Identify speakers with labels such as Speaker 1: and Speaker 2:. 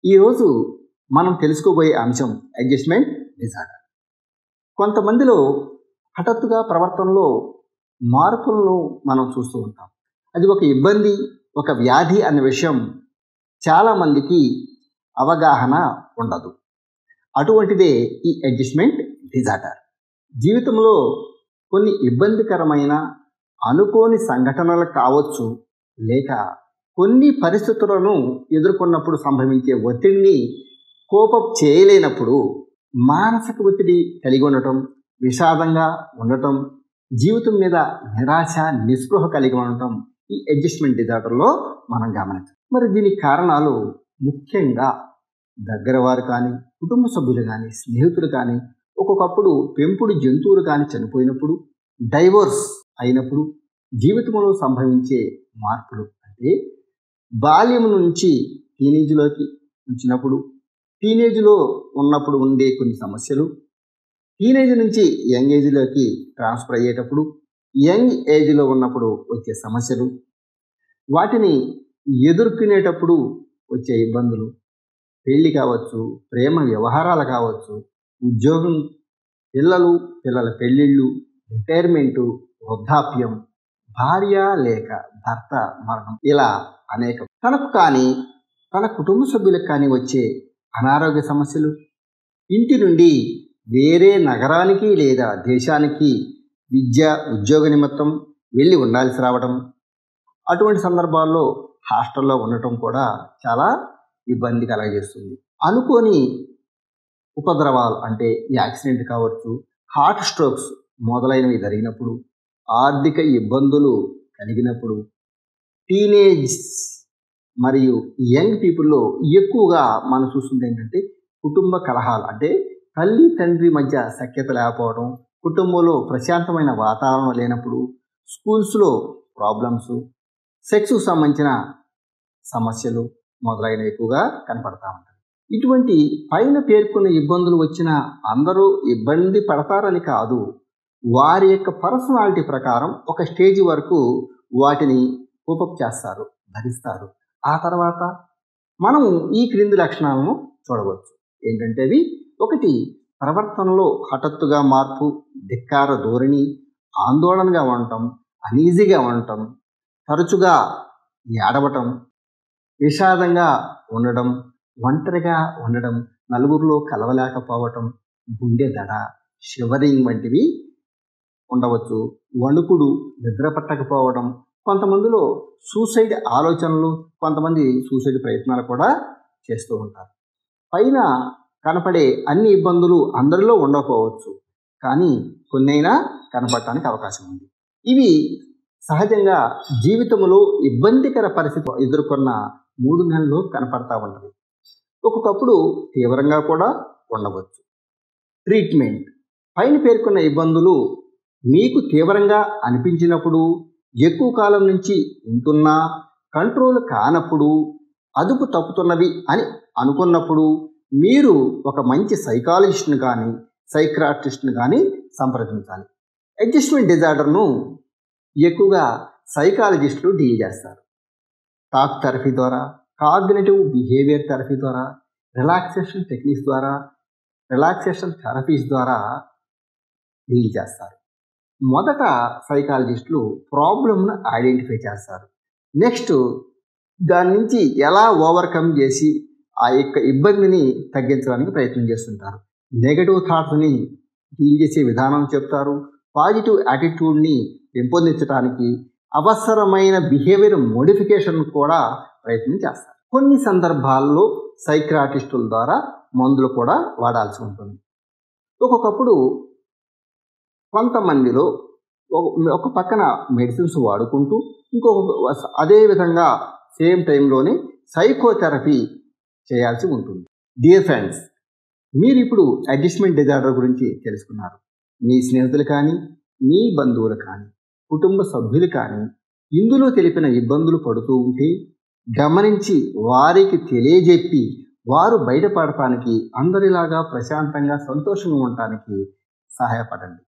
Speaker 1: ఈరోజు మనం తెలుసుకోబోయే అంశం అడ్జస్ట్మెంట్ డిజార్డర్ కొంతమందిలో హఠాత్తుగా ప్రవర్తనలో మార్పులను మనం చూస్తూ ఉంటాం అది ఒక ఇబ్బంది ఒక వ్యాధి అనే విషయం చాలామందికి అవగాహన ఉండదు అటువంటిదే ఈ అడ్జస్ట్మెంట్ డిజార్డర్ జీవితంలో కొన్ని ఇబ్బందికరమైన అనుకోని సంఘటనలు కావచ్చు లేక కొన్ని పరిస్థితులను ఎదుర్కొన్నప్పుడు సంభవించే ఒత్తిడిని కోపం చేయలేనప్పుడు మానసిక ఒత్తిడి కలిగి ఉండటం విషాదంగా ఉండటం జీవితం మీద నిరాశ నిస్పృహ కలిగి ఉండటం ఈ అడ్జస్ట్మెంట్ డిజార్డర్లో మనం గమనించాం మరి దీనికి కారణాలు ముఖ్యంగా దగ్గర వారు కానీ కుటుంబ సభ్యులు కానీ స్నేహితులు కానీ ఒక్కొక్కప్పుడు పెంపుడు జంతువులు కానీ చనిపోయినప్పుడు డైవోర్స్ అయినప్పుడు జీవితంలో సంభవించే మార్పులు అంటే బాల్యం నుంచి టీనేజ్లోకి వచ్చినప్పుడు టీనేజ్లో ఉన్నప్పుడు ఉండే కొన్ని సమస్యలు టీనేజ్ నుంచి యంగ్ ఏజ్లోకి ట్రాన్స్ఫర్ అయ్యేటప్పుడు యంగ్ ఏజ్లో ఉన్నప్పుడు వచ్చే సమస్యలు వాటిని ఎదుర్కొనేటప్పుడు వచ్చే ఇబ్బందులు పెళ్ళి కావచ్చు ప్రేమ వ్యవహారాలు కావచ్చు ఉద్యోగం పిల్లలు పిల్లల పెళ్ళిళ్ళు రిటైర్మెంటు వృద్ధాప్యం భార్య లేక భర్త మరణం ఇలా అనేక తనకు కానీ తన కుటుంబ సభ్యులకు కానీ వచ్చే అనారోగ్య సమస్యలు ఇంటి నుండి వేరే నగరానికి లేదా దేశానికి విద్య ఉద్యోగ నిమిత్తం వెళ్ళి ఉండాల్సి రావడం అటువంటి సందర్భాల్లో హాస్టల్లో ఉండటం కూడా చాలా ఇబ్బంది కలగజేస్తుంది అనుకోని ఉపద్రవాలు అంటే యాక్సిడెంట్ కావచ్చు హార్ట్ స్ట్రోక్స్ మొదలైనవి జరిగినప్పుడు ఆర్థిక ఇబ్బందులు కలిగినప్పుడు టీనేజ్ మరియు యంగ్ పీపుల్లో ఎక్కువగా మనం చూస్తుంది ఏంటంటే కుటుంబ కలహాలు అంటే తల్లి తండ్రి మధ్య సఖ్యత లేకపోవడం కుటుంబంలో ప్రశాంతమైన వాతావరణం లేనప్పుడు స్కూల్స్లో ప్రాబ్లమ్స్ సెక్స్కు సంబంధించిన సమస్యలు మొదలైనవి ఎక్కువగా కనపడతా ఉంటాయి ఇటువంటి పైన పేర్కొన్న ఇబ్బందులు వచ్చిన అందరూ ఇబ్బంది పడతారని కాదు వారి యొక్క పర్సనాలిటీ ప్రకారం ఒక స్టేజ్ వరకు వాటిని కోపప్ చేస్తారు భరిస్తారు ఆ తర్వాత మనం ఈ క్రింది లక్షణాలను చూడవచ్చు ఏంటంటే అవి ఒకటి ప్రవర్తనలో హఠాత్తుగా మార్పు ధిక్కార ధోరణి ఆందోళనగా ఉండటం అనీజీగా ఉండటం తరచుగా ఏడవటం విషాదంగా ఉండడం ఒంటరిగా ఉండడం నలుగురిలో కలవలేకపోవటం గుండె దడ షివరింగ్ వంటివి ఉండవచ్చు వణుకుడు నిద్ర పట్టకపోవడం కొంతమందిలో సూసైడ్ ఆలోచనలు కొంతమంది సూసైడ్ ప్రయత్నాలు కూడా చేస్తూ ఉంటారు పైన కనపడే అన్ని ఇబ్బందులు అందరిలో ఉండకపోవచ్చు కానీ కొన్నైనా కనపడటానికి అవకాశం ఉంది ఇవి సహజంగా జీవితంలో ఇబ్బందికర పరిస్థితి ఎదుర్కొన్న మూడు నెలలు కనపడతా ఉంటుంది ఒక్కొక్కప్పుడు తీవ్రంగా కూడా ఉండవచ్చు ట్రీట్మెంట్ పైన పేర్కొన్న ఇబ్బందులు మీకు తీవ్రంగా అనిపించినప్పుడు ఎక్కువ కాలం నుంచి ఉంటున్నా కంట్రోల్ కానప్పుడు అదుపు తప్పుతున్నవి అని అనుకున్నప్పుడు మీరు ఒక మంచి సైకాలజిస్ట్ని కానీ సైక్రాటిస్ట్ని కానీ సంప్రదించాలి అడ్జస్ట్మెంట్ డిజార్డర్ను ఎక్కువగా సైకాలజిస్టులు డీల్ చేస్తారు టాక్ థెరపీ ద్వారా కాగ్నేటివ్ బిహేవియర్ థెరపీ ద్వారా రిలాక్సేషన్ టెక్నిక్స్ ద్వారా రిలాక్సేషన్ థెరపీస్ ద్వారా డీల్ చేస్తారు మొదట సైకాలజిస్టులు ప్రాబ్లమ్ను ఐడెంటిఫై చేస్తారు నెక్స్ట్ దాని నుంచి ఎలా ఓవర్కమ్ చేసి ఆ యొక్క ఇబ్బందిని తగ్గించడానికి ప్రయత్నం చేస్తుంటారు నెగటివ్ థాట్స్ని డీల్ చేసే విధానం చెప్తారు పాజిటివ్ యాటిట్యూడ్ని పెంపొందించడానికి అవసరమైన బిహేవియర్ మోడిఫికేషన్ కూడా ప్రయత్నం చేస్తారు కొన్ని సందర్భాల్లో సైక్రాటిస్టుల ద్వారా మందులు కూడా వాడాల్సి ఉంటుంది ఒక్కొక్కప్పుడు కొంతమందిలో ఒక పక్కన మెడిసిన్స్ వాడుకుంటూ ఇంకొక అదే విధంగా సేమ్ టైంలోనే సైకోథెరపీ చేయాల్సి ఉంటుంది డియర్ ఫ్రెండ్స్ మీరు ఇప్పుడు అడ్జస్ట్మెంట్ డిజార్డర్ గురించి తెలుసుకున్నారు మీ స్నేహితులు కానీ మీ బంధువులు కానీ కుటుంబ సభ్యులు కానీ ఇందులో తెలిపిన ఇబ్బందులు పడుతూ ఉంటే గమనించి వారికి తెలియజెప్పి వారు బయటపడటానికి అందరిలాగా ప్రశాంతంగా సంతోషంగా ఉండటానికి సహాయపడండి